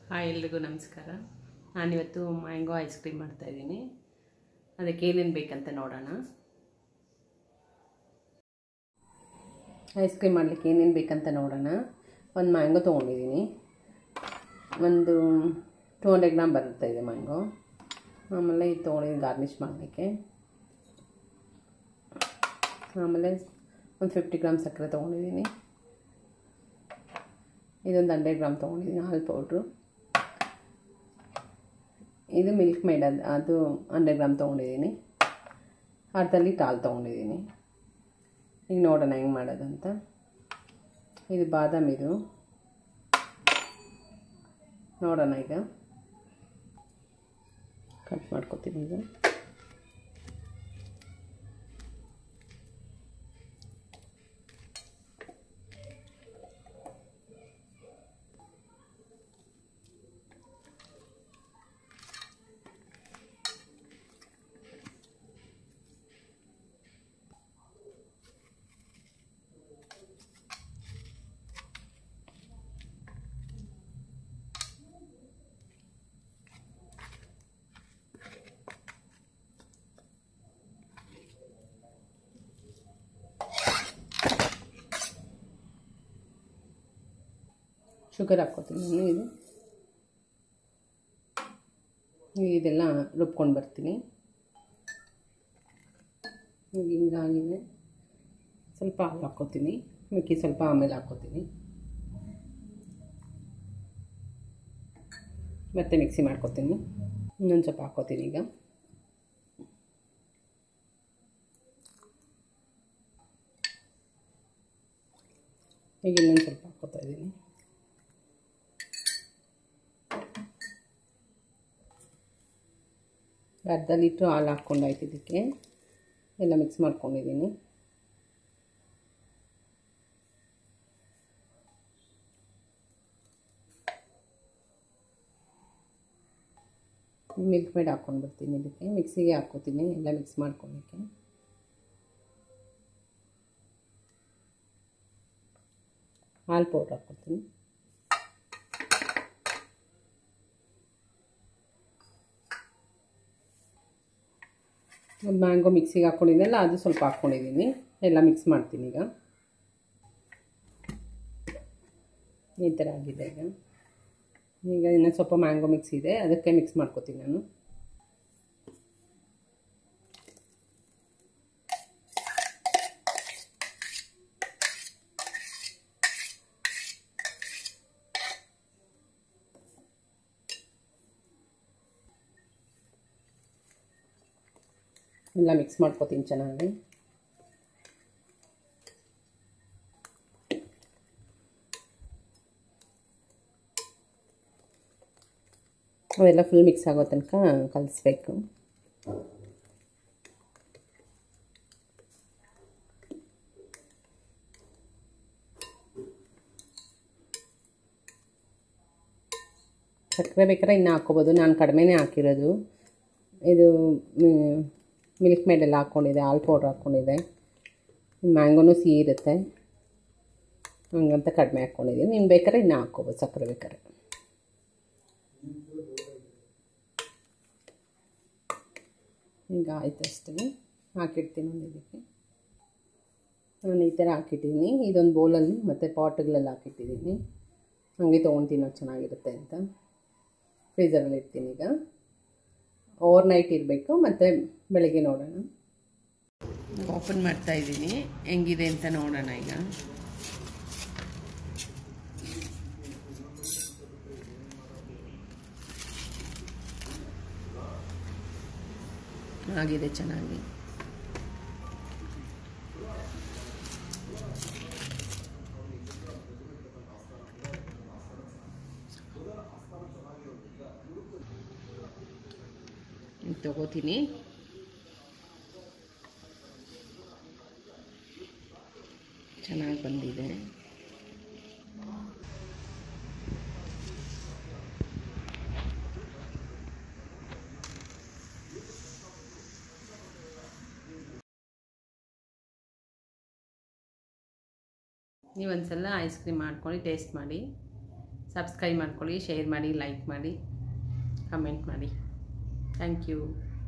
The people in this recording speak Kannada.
ಹಾಯ್ ಎಲ್ರಿಗೂ ನಮಸ್ಕಾರ ನಾನಿವತ್ತು ಮ್ಯಾಂಗೋ ಐಸ್ ಕ್ರೀಮ್ ಮಾಡ್ತಾಯಿದ್ದೀನಿ ಅದಕ್ಕೆ ಏನೇನು ಬೇಕಂತ ನೋಡೋಣ ಐಸ್ ಕ್ರೀಮ್ ಮಾಡಲಿಕ್ಕೆ ಏನೇನು ಬೇಕಂತ ನೋಡೋಣ ಒಂದು ಮ್ಯಾಂಗೋ ತೊಗೊಂಡಿದ್ದೀನಿ ಒಂದು ಟೂ ಹಂಡ್ರೆಡ್ ಗ್ರಾಮ್ ಬರುತ್ತೆ ಇದೆ ಮ್ಯಾಂಗೋ ಆಮೇಲೆ ಇದು ತೊಗೊಂಡಿದ್ದೀನಿ ಗಾರ್ನಿಷ್ ಮಾಡಲಿಕ್ಕೆ ಆಮೇಲೆ ಒಂದು ಫಿಫ್ಟಿ ಗ್ರಾಮ್ ಸಕ್ಕರೆ ತೊಗೊಂಡಿದ್ದೀನಿ ಇದೊಂದು ಹಂಡ್ರೆಡ್ ಗ್ರಾಮ್ ತೊಗೊಂಡಿದ್ದೀನಿ ಹಾಲು ಪೌಡ್ರು ಇದು ಮಿಲ್ಕ್ ಮೇಡ್ ಅದು ಅದು ಹಂಡ್ರೆಡ್ ಗ್ರಾಮ್ ತೊಗೊಂಡಿದ್ದೀನಿ ಅರ್ಧ ಲೀಟ್ ಹಾಲು ತೊಗೊಂಡಿದ್ದೀನಿ ಈಗ ನೋಡೋಣ ಹೆಂಗೆ ಮಾಡೋದು ಅಂತ ಇದು ಬಾದಾಮ್ ಇದು ನೋಡೋಣ ಈಗ ಕಟ್ ಮಾಡ್ಕೊತೀನಿ ಈಗ ಶುಗರ್ ಹಾಕ್ಕೋತೀನಿ ನಾನು ಇದು ಇದೆಲ್ಲ ರುಬ್ಕೊಂಡು ಬರ್ತೀನಿ ಈಗ ಹಿಂಗಾಗಿದೆ ಸ್ವಲ್ಪ ಹಾಲು ಹಾಕ್ಕೋತೀನಿ ಮಿಕ್ಕಿ ಸ್ವಲ್ಪ ಆಮೇಲೆ ಹಾಕ್ಕೋತೀನಿ ಮತ್ತೆ ಮಿಕ್ಸಿ ಮಾಡ್ಕೊತೀನಿ ಇನ್ನೊಂದು ಸ್ವಲ್ಪ ಹಾಕ್ಕೋತೀನಿ ಈಗ ಈಗ ಇನ್ನೊಂದು ಸ್ವಲ್ಪ ಹಾಕ್ಕೋತಾ ಇದ್ದೀನಿ ಅರ್ಧ ಲೀಟ್ರ್ ಹಾಲು ಹಾಕ್ಕೊಂಡಾಯ್ತು ಇದಕ್ಕೆ ಎಲ್ಲ ಮಿಕ್ಸ್ ಮಾಡ್ಕೊಂಡಿದ್ದೀನಿ ಮಿಲ್ಕ್ ಮೇಡ್ ಹಾಕ್ಕೊಂಡು ಬರ್ತೀನಿ ಇದಕ್ಕೆ ಮಿಕ್ಸಿಗೆ ಹಾಕ್ಕೋತೀನಿ ಎಲ್ಲ ಮಿಕ್ಸ್ ಮಾಡ್ಕೊಳಕ್ಕೆ ಹಾಲು ಪೌಡ್ರ್ ಹಾಕ್ಕೊತೀನಿ ಮ್ಯಾಂಗೋ ಮಿಕ್ಸಿಗೆ ಹಾಕ್ಕೊಂಡಿದ್ದೆಲ್ಲ ಅದು ಸ್ವಲ್ಪ ಹಾಕ್ಕೊಂಡಿದ್ದೀನಿ ಎಲ್ಲ ಮಿಕ್ಸ್ ಮಾಡ್ತೀನಿ ಈಗ ಈ ಥರ ಆಗಿದೆ ಈಗ ಈಗ ಇನ್ನೂ ಸ್ವಲ್ಪ ಮ್ಯಾಂಗೋ ಮಿಕ್ಸ್ ಇದೆ ಅದಕ್ಕೆ ಮಿಕ್ಸ್ ಮಾಡ್ಕೊತೀನಿ ನಾನು ಎಲ್ಲ ಮಿಕ್ಸ್ ಮಾಡ್ಕೊತೀನಿ ಚೆನ್ನಾಗಿ ಅವೆಲ್ಲ ಫುಲ್ ಮಿಕ್ಸ್ ಆಗೋ ತನಕ ಕಲಿಸ್ಬೇಕು ಸಕ್ಕರೆ ಬೇಕಾದ್ರೆ ಇನ್ನೂ ಹಾಕ್ಕೋಬೋದು ನಾನು ಕಡಿಮೆನೇ ಹಾಕಿರೋದು ಇದು ಮಿಲ್ಕ್ ಮೇಡೆಲ್ಲ ಹಾಕ್ಕೊಂಡಿದೆ ಹಾಲು ಪೌಡ್ರ್ ಹಾಕ್ಕೊಂಡಿದೆ ಮ್ಯಾಂಗೋನೂ ಸಿಹಿ ಇರುತ್ತೆ ಹಂಗಂತ ಕಡಿಮೆ ಹಾಕ್ಕೊಂಡಿದ್ದೀನಿ ನೀನು ಬೇಕಾದ್ರೆ ಇನ್ನೂ ಹಾಕ್ಕೋಬೋದು ಸಕ್ಕರೆ ಬೇಕಾದ್ರೆ ಈಗ ಆಯ್ತು ಅಷ್ಟೇ ಹಾಕಿಡ್ತೀನಿ ಒಂದು ಇದಕ್ಕೆ ನಾನು ಈ ಥರ ಹಾಕಿಟ್ಟಿದ್ದೀನಿ ಇದೊಂದು ಬೌಲಲ್ಲಿ ಮತ್ತು ಪಾಟ್ಗಳೆಲ್ಲ ಹಾಕಿಟ್ಟಿದ್ದೀನಿ ಹಾಗೆ ತೊಗೊಳ್ತೀನಿ ಚೆನ್ನಾಗಿರುತ್ತೆ ಅಂತ ಫ್ರೀಸರಲ್ಲಿ ಇಡ್ತೀನಿ ಈಗ ಓವರ್ ನೈಟ್ ಇರಬೇಕು ಮತ್ತು ಬೆಳಗ್ಗೆ ನೋಡೋಣ ಓಪನ್ ಮಾಡ್ತಾ ಇದ್ದೀನಿ ಹೆಂಗಿದೆ ಅಂತ ನೋಡೋಣ ಈಗ ಆಗಿದೆ ಚೆನ್ನಾಗಿ ತಗೋತೀನಿ ಚೆನ್ನಾಗಿ ಬಂದಿದೆ ನೀವು ಒಂದ್ಸಲ ಐಸ್ ಕ್ರೀಮ್ ಮಾಡ್ಕೊಂಡು ಟೇಸ್ಟ್ ಮಾಡಿ ಸಬ್ಸ್ಕ್ರೈಬ್ ಮಾಡ್ಕೊಳ್ಳಿ ಶೇರ್ ಮಾಡಿ ಲೈಕ್ ಮಾಡಿ ಕಮೆಂಟ್ ಮಾಡಿ ಥ್ಯಾಂಕ್ ಯು